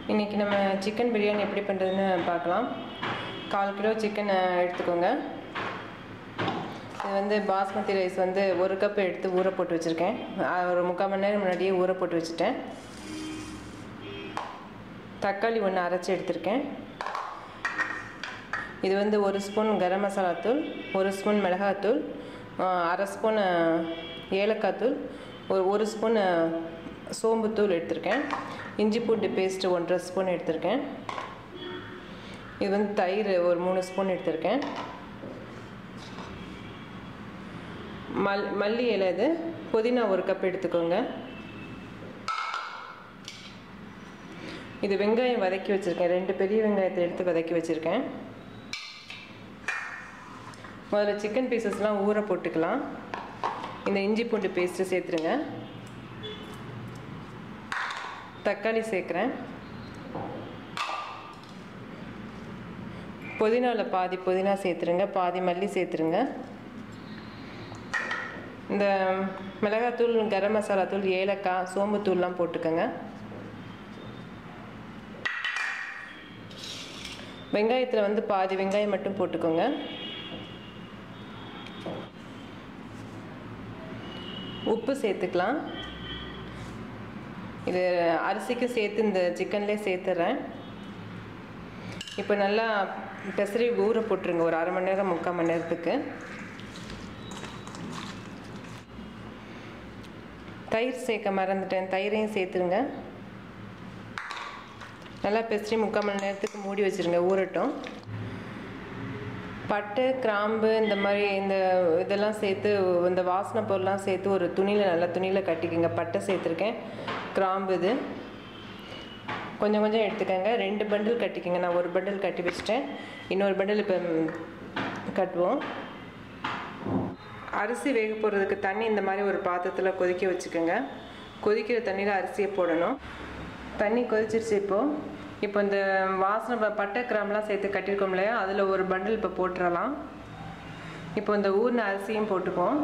இன்றைக்கி நம்ம சிக்கன் பிரியாணி எப்படி பண்ணுறதுன்னு பார்க்கலாம் கால் கிலோ சிக்கன் எடுத்துக்கோங்க இது வந்து பாஸ்மதி ரைஸ் வந்து ஒரு கப் எடுத்து ஊற போட்டு வச்சுருக்கேன் ஒரு முக்கால் மணி நேரம் முன்னாடியே ஊற போட்டு வச்சுட்டேன் தக்காளி ஒன்று அரைச்சி எடுத்திருக்கேன் இது வந்து ஒரு ஸ்பூன் கரம் மசாலா தூள் ஒரு ஸ்பூன் மிளகாத்தூள் அரை ஸ்பூன் ஏலக்காய் தூள் ஒரு ஒரு ஸ்பூன் சோம்புத்தூள் எடுத்திருக்கேன் இஞ்சி பூண்டு பேஸ்ட்டு ஒன்றரை ஸ்பூன் எடுத்திருக்கேன் இது வந்து தயிர் ஒரு மூணு ஸ்பூன் எடுத்திருக்கேன் மல் மல்லி இலை இது புதினா ஒரு கப் எடுத்துக்கோங்க இது வெங்காயம் வதக்கி வச்சுருக்கேன் ரெண்டு பெரிய வெங்காயத்தை எடுத்து வதக்கி வச்சுருக்கேன் முதல்ல சிக்கன் பீசஸ்லாம் ஊற போட்டுக்கலாம் இந்த இஞ்சி பூண்டு பேஸ்ட்டு சேர்த்துருங்க தக்காளி சேர்க்குறேன் புதினாவில் பாதி புதினா சேர்த்துருங்க பாதி மல்லி சேர்த்துருங்க இந்த மிளகாத்தூள் கரம் மசாலா தூள் ஏலக்காய் சோம்புத்தூள்லாம் போட்டுக்கோங்க வெங்காயத்தில் வந்து பாதி வெங்காயம் மட்டும் போட்டுக்கோங்க உப்பு சேர்த்துக்கலாம் இது அரிசிக்கு சேர்த்து இந்த சிக்கன்லேயே சேர்த்துறேன் இப்போ நல்லா பெசரி ஊற போட்டுருங்க ஒரு அரை மணி நேரம் முக்கால் மணி நேரத்துக்கு தயிர் சேர்க்க மறந்துட்டேன் தயிரையும் சேர்த்துருங்க நல்லா பெசரி முக்கால் மணி நேரத்துக்கு மூடி வச்சுருங்க ஊறட்டும் பட்டை கிராம்பு இந்த மாதிரி இந்த இதெல்லாம் சேர்த்து இந்த வாசனை பொருள்லாம் சேர்த்து ஒரு துணியில் நல்லா துணியில் கட்டிக்கோங்க பட்டை சேர்த்துருக்கேன் கிராம்பு இது கொஞ்சம் கொஞ்சம் எடுத்துக்கோங்க ரெண்டு பண்டில் கட்டிக்கோங்க நான் ஒரு பண்டில் கட்டி வச்சுட்டேன் இன்னொரு பண்டில் இப்போ கட்டுவோம் அரிசி வேக போடுறதுக்கு தண்ணி இந்த மாதிரி ஒரு பாத்திரத்தில் கொதிக்க வச்சுக்கோங்க கொதிக்கிற தண்ணியில் அரிசியை போடணும் தண்ணி கொதிச்சிருச்சு இப்போது இப்போ இந்த வாசனை பட்டை கிராம்லாம் சேர்த்து கட்டியிருக்கோம் இல்லையா அதில் ஒரு பண்டில் இப்போ போட்டுடலாம் இப்போ இந்த ஊர்ன அரிசியும் போட்டுக்குவோம்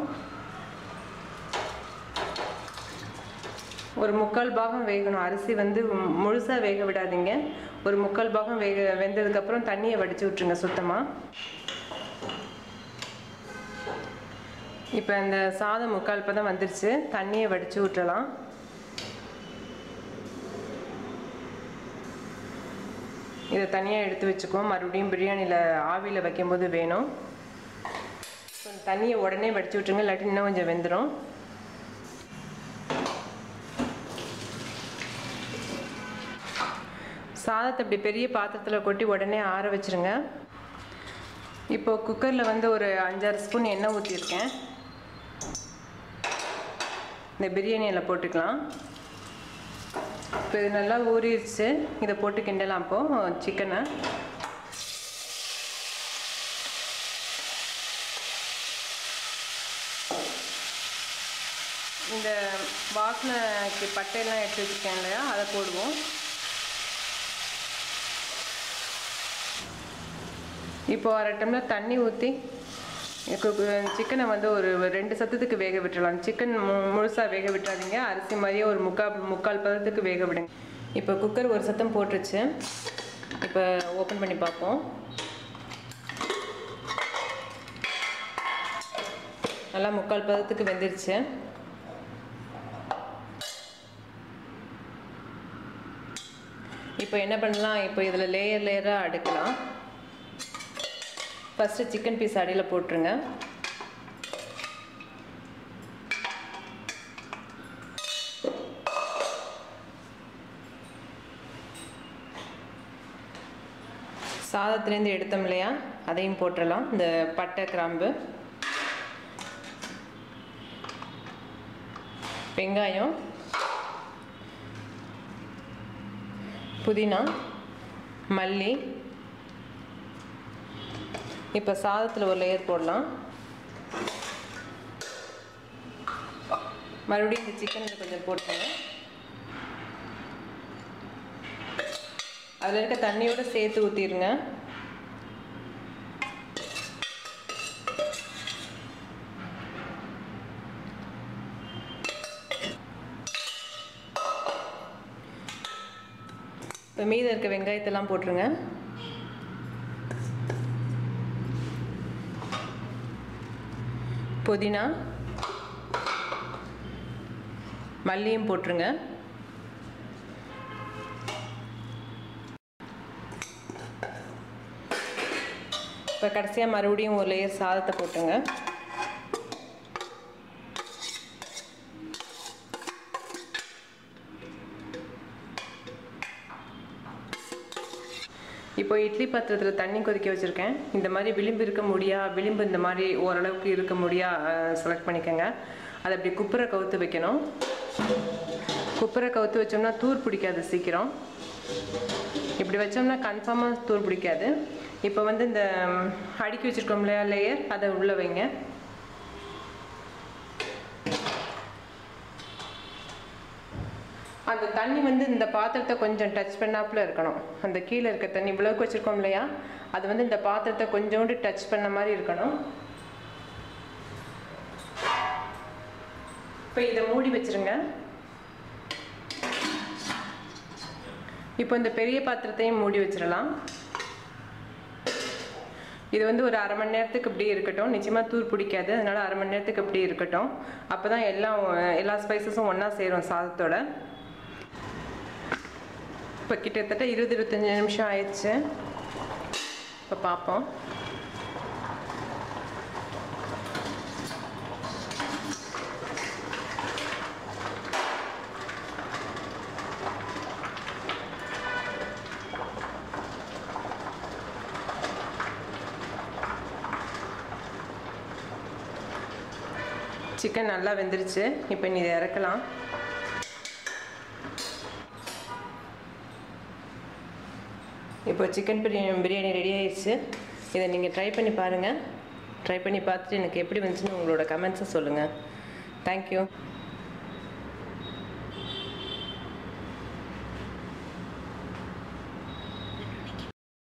ஒரு முக்கால் பாகம் வேகணும் அரிசி வந்து முழுசாக வேக விடாதீங்க ஒரு முக்கால் பாகம் வேக வெந்ததுக்கப்புறம் தண்ணியை வடித்து விட்ருங்க சுத்தமாக இப்போ இந்த சாதம் முக்கால் பதம் வந்துருச்சு தண்ணியை வடித்து விட்டுறலாம் இதை தனியாக எடுத்து வச்சுக்குவோம் மறுபடியும் பிரியாணியில் ஆவியில் வைக்கும்போது வேணும் தண்ணியை உடனே வடித்து விட்டுருங்க இல்லாட்டி இன்னும் கொஞ்சம் வெந்துடும் சாதத்தை இப்படி பெரிய பாத்திரத்தில் கொட்டி உடனே ஆற வச்சுருங்க இப்போ குக்கரில் வந்து ஒரு அஞ்சாறு ஸ்பூன் எண்ணெய் ஊற்றிருக்கேன் இந்த பிரியாணியில் போட்டுக்கலாம் இப்போ இது நல்லா ஊறிடுச்சு இதை போட்டு கிண்டலாம் அப்போது சிக்கனை இந்த வாசனைக்கு பட்டையெல்லாம் எடுத்து வச்சுருக்கேன் இல்லையா அதை போடுவோம் இப்போ அரை டம்ளர் தண்ணி ஊற்றி சிக்கனை வந்து ஒரு ரெண்டு சத்தத்துக்கு வேக விட்டுடலாம் சிக்கன் மு முழுசாக வேக விட்டுறாதீங்க அரிசி மாதிரியே ஒரு முக்கால் முக்கால் பதத்துக்கு வேக விடுங்க இப்போ குக்கர் ஒரு சத்தம் போட்டுருச்சு இப்போ ஓப்பன் பண்ணி பார்ப்போம் நல்லா முக்கால் பதத்துக்கு வெந்துருச்சு இப்போ என்ன பண்ணலாம் இப்போ இதில் லேயர் லேயராக அடுக்கலாம் ஃபஸ்ட்டு சிக்கன் பீஸ் அடியில் போட்டுருங்க சாதத்துலேருந்து எடுத்தோம் இல்லையா அதையும் போட்டுடலாம் இந்த பட்டை கிராம்பு வெங்காயம் புதினா மல்லி இப்போ சாதத்தில் ஒரு லேயர் போடலாம் மறுபடியும் இந்த சிக்கனில் கொஞ்சம் போட்டுருங்க அதில் இருக்க தண்ணியோடு சேர்த்து ஊற்றிடுங்க இப்போ மீதம் இருக்க வெங்காயத்தெல்லாம் போட்டுருங்க புதினா மல்லியும் போட்டுருங்க இப்போ கடைசியாக மறுபடியும் ஒரு லேயர் சாதத்தை போட்டுங்க இப்போ இட்லி பாத்திரத்தில் தண்ணி கொதிக்க வச்சுருக்கேன் இந்த மாதிரி விளிம்பு இருக்க முடியா விளிம்பு இந்த மாதிரி ஓரளவுக்கு இருக்க முடியா செலக்ட் பண்ணிக்கோங்க அதை அப்படி குப்புரை கவுத்து வைக்கணும் குப்புரை கவுத்து வச்சோம்னா தூர் பிடிக்காது சீக்கிரம் இப்படி வச்சோம்னா கன்ஃபார்மாக தூர் பிடிக்காது இப்போ வந்து இந்த அடுக்கி வச்சுருக்கோம் இல்லையா லேயர் அதை உள்ளே வைங்க அந்த தண்ணி வந்து இந்த பாத்திரத்தை கொஞ்சம் டச் பண்ணாப்புல இருக்கணும் அந்த கீழே இருக்க தண்ணி இவ்வளவுக்கு வச்சுருக்கோம் இல்லையா அது வந்து இந்த பாத்திரத்தை கொஞ்சோண்டு டச் பண்ண மாதிரி இருக்கணும் இப்போ இதை மூடி வச்சிருங்க இப்போ இந்த பெரிய பாத்திரத்தையும் மூடி வச்சிடலாம் இது வந்து ஒரு அரை மணி நேரத்துக்கு இப்படி இருக்கட்டும் நிச்சயமாக தூர் பிடிக்காது அதனால அரை மணி நேரத்துக்கு இப்படி இருக்கட்டும் அப்போ தான் எல்லாம் எல்லா ஸ்பைசஸும் ஒன்றா சேரும் சாதத்தோட இப்போ கிட்டத்தட்ட இருபது இருபத்தஞ்சி நிமிஷம் ஆயிடுச்சு இப்போ பார்ப்போம் சிக்கன் நல்லா வெந்துருச்சு இப்போ நீ இதை இறக்கலாம் இப்போ சிக்கன் பிரியாணி பிரியாணி ரெடி ஆயிடுச்சு இதை நீங்கள் ட்ரை பண்ணி பாருங்கள் ட்ரை பண்ணி பார்த்துட்டு எனக்கு எப்படி வந்துச்சுன்னு உங்களோட கமெண்ட்ஸை சொல்லுங்கள் தேங்க்யூ